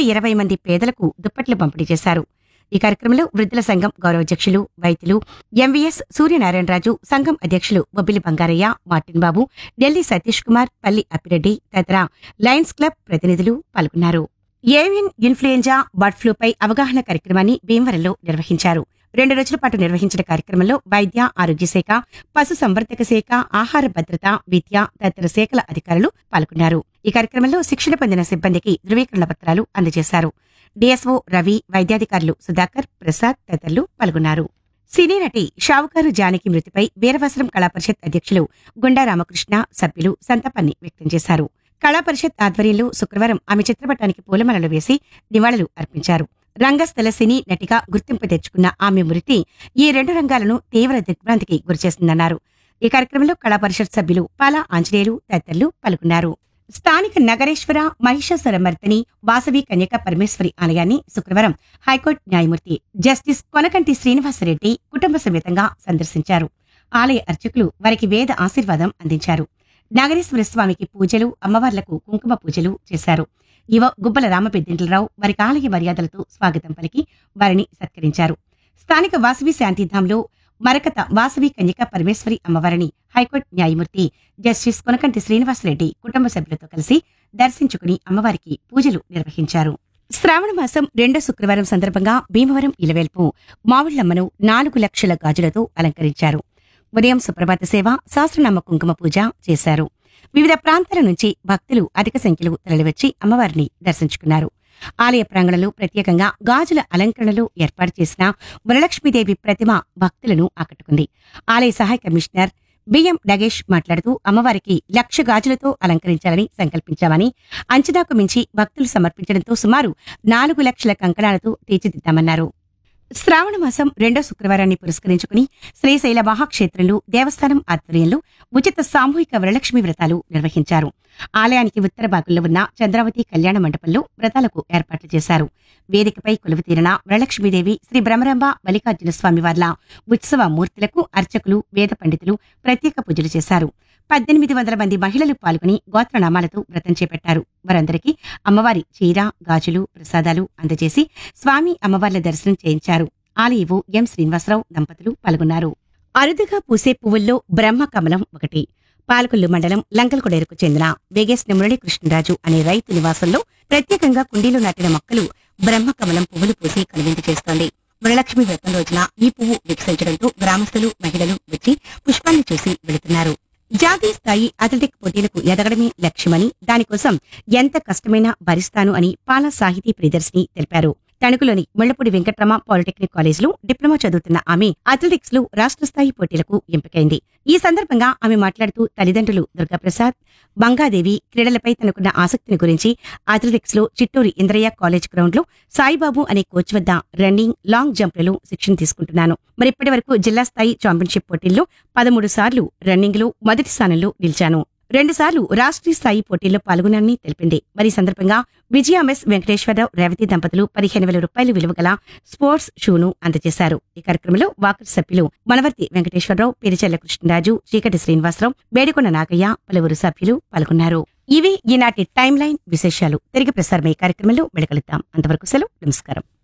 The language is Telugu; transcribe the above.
ఇరవై మంది పేదలకు దుప్పట్లు పంపిణీ చేశారు ఈ కార్యక్రమంలో వృద్ధుల సంఘం గౌరవాధ్యక్షులు వైద్యులు ఎంవీఎస్ సూర్యనారాయణరాజు సంఘం అధ్యక్షులు బొబ్బిలి బంగారయ్య మార్టిన్ బాబు ఢిల్లీ సతీష్ కుమార్ పల్లి అప్పిరెడ్డి తదితర లయన్స్ క్లబ్ ప్రతినిధులు పాల్గొన్నారు ఏవియన్ ఇన్ఫ్లుయెంజా బర్డ్ ఫ్లూపై అవగాహన కార్యక్రమాన్ని భీమవరంలో నిర్వహించారు రెండు రోజుల పాటు నిర్వహించిన కార్యక్రమంలో వైద్య ఆరోగ్య శాఖ పశు సంవర్ధక శాఖ ఆహార భద్రత విద్య తదితర శాఖల అధికారులు పాల్గొన్నారు ఈ కార్యక్రమంలో శిక్షణ పొందిన సిబ్బందికి ధృవీకరణ పత్రాలు అందజేశారు డిఎస్ఓ రవి వైద్యాధికారులు సుధాకర్ ప్రసాద్ తదితరులు పాల్గొన్నారు సినీ నటి షావుకారు జానకి మృతిపై వీరవసరం కళా పరిషత్ అధ్యక్షులు గుండా రామకృష్ణ సభ్యులు సంతాపాన్ని వ్యక్తం చేశారు కళా పరిషత్ ఆధ్వర్యంలో శుక్రవారం ఆమె చిత్రపటానికి పూలమాలలు వేసి నివాళులు అర్పించారు రంగస్థల సినీ నటిగా గుర్తింపు తెచ్చుకున్న ఆమె మృతి ఈ రెండు రంగాలను తీవ్ర దిగ్భ్రాంతికి గురిచేసిందన్నారు ఈ కార్యక్రమంలో కళా పరిషత్ సభ్యులు పాలా ఆంజనేయులు తదితరులు పాల్గొన్నారు స్థానిక నగరేశ్వర మహిషాసుర మర్దిని వాసవి కన్యక పరమేశ్వరి ఆలయాన్ని శుక్రవారం హైకోర్టు న్యాయమూర్తి జస్టిస్ కొనకంటి శ్రీనివాసరెడ్డి కుటుంబ సమేతంగా సందర్శించారు ఆలయ అర్చకులు వారికి వేద ఆశీర్వాదం అందించారు నాగరేశ్వర స్వామికి పూజలు అమ్మవార్లకు కుంకుమ పూజలు చేశారు యువ గుబ్బల రామపెద్దింట్లరావు వారికి ఆలయ మర్యాదలతో స్వాగతం పలికి వారిని సత్కరించారు స్థానిక వాసవి శాంతిధాంలో మరకత వాసవి కన్యక పరమేశ్వరి అమ్మవారిని హైకోర్టు న్యాయమూర్తి జస్టిస్ కొనకంటి శ్రీనివాసరెడ్డి కుటుంబ సభ్యులతో కలిసి దర్శించుకుని అమ్మవారికి పూజలు నిర్వహించారు శ్రావణ మాసం రెండో శుక్రవారం సందర్భంగా భీమవరం ఇలవేల్పు మావుళ్లమ్మను నాలుగు లక్షల గాజులతో అలంకరించారు ఉదయం సుప్రభాత సేవ సహస్రనామ కుంకుమ పూజ చేశారు వివిధ ప్రాంతాల నుంచి భక్తులు అధిక సంఖ్యలో తరలివచ్చి అమ్మవారిని దర్శించుకున్నారు ఆలయ ప్రాంగణంలో ప్రత్యేకంగా గాజుల అలంకరణలు ఏర్పాటు చేసిన వరలక్ష్మీదేవి ప్రతిమ భక్తులను ఆకట్టుకుంది ఆలయ సహాయ కమిషనర్ బిఎం నగేష్ మాట్లాడుతూ అమ్మవారికి లక్ష గాజులతో అలంకరించాలని సంకల్పించామని అంచనాకు మించి భక్తులు సమర్పించడంతో సుమారు నాలుగు లక్షల కంకణాలతో తీర్చిదిద్దామన్నారు శ్రావణ మాసం రెండో శుక్రవారాన్ని పురస్కరించుకుని శ్రీశైల మహాక్షేత్రంలో దేవస్థానం ఆధ్వర్యంలో ఉచిత సామూహిక వరలక్ష్మి వ్రతాలు నిర్వహించారు ఆలయానికి ఉత్తర భాగంలో ఉన్న చంద్రావతి కళ్యాణ మండపంలో వ్రతాలకు ఏర్పాట్లు చేశారు వేదికపై కొలువుతీరిన వరలక్ష్మీదేవి శ్రీ బ్రహ్మరంభ మల్లికార్జున స్వామి వార్ల ఉత్సవ మూర్తులకు అర్చకులు వేద పండితులు ప్రత్యేక పూజలు చేశారు పద్దెనిమిది వందల మంది మహిళలు పాల్గొని గోత్రనామాలతో వ్రతం చేపట్టారు వారందరికీ అమ్మవారి చీర గాజులు ప్రసాదాలు అందజేసి స్వామి అమ్మవార్ల దర్శనం చేయించారు ఆలయవు ఎం శ్రీనివాసరావు దంపతులు పాల్గొన్నారు అరుదుగా పూసే పువ్వుల్లో బ్రహ్మకమలం ఒకటి పాలకొల్లు మండలం లంకలకొడేరుకు చెందిన వేగేశ్న మురళీ కృష్ణరాజు అనే రైతు నివాసంలో ప్రత్యేకంగా కుండీలో నాటిన మొక్కలు బ్రహ్మకమలం పువ్వులు పూసి కనువిందు చేస్తోంది వరలక్ష్మి వ్రతం రోజున ఈ పువ్వు వికసించడంతో గ్రామస్తులు మహిళలు వచ్చి పుష్పాన్ని చూసి వెళుతున్నారు జాతీయ స్థాయి అథ్లెటిక్ పోటీలకు ఎదగడమే లక్ష్యమని దానికోసం ఎంత కష్టమైనా భరిస్తాను అని పాల సాహితీ ప్రియదర్శిని తెలిపారు తణుకులోని ముళ్లపూడి వెంకట్రమ పాలిటెక్నిక్ కాలేజీలో డిప్లొమా చదువుతున్న ఆమె అథ్లెటిక్స్ లో రాష్ట్ర స్థాయి పోటీలకు ఎంపికైంది ఈ సందర్భంగా ఆమె మాట్లాడుతూ తల్లిదండ్రులు దుర్గాప్రసాద్ బంగాదేవి క్రీడలపై తనకున్న ఆసక్తిని గురించి అథ్లెటిక్స్ లో చిట్టూరి ఇంద్రయ్య కాలేజ్ గ్రౌండ్ లో సాయిబాబు అనే కోచ్ వద్ద రన్నింగ్ లాంగ్ జంప్లలో శిక్షణ తీసుకుంటున్నాను మరి ఇప్పటి వరకు జిల్లా స్థాయి ఛాంపియన్షిప్ పోటీల్లో పదమూడు సార్లు రన్నింగ్ లో మొదటి స్థానంలో నిలిచాను రెండుసార్లు రాష్ట్రీయ స్థాయి పోటీల్లో పాల్గొన్నానని తెలిపింది మరి ఈ సందర్భంగా విజయ ఎంఎస్ వెంకటేశ్వరరావు రేవతి దంపతులు పదిహేను వేల రూపాయలు విలువ గల స్పోర్ట్స్ షూను అందజేశారు ఈ కార్యక్రమంలో వాకర్ సభ్యులు మనవర్తి వెంకటేశ్వరరావు పిరిచెల్ల కృష్ణరాజు చీకటి శ్రీనివాసరావు బేడికొండ నాగయ్య పలువురు సభ్యులు పాల్గొన్నారు ఇవి ఈనాటి టైమ్ లైన్ విశేషాలు తిరిగి ప్రసారమయ్యే కార్యక్రమంలో వెళకలుద్దాం అంతవరకు సెలవు నమస్కారం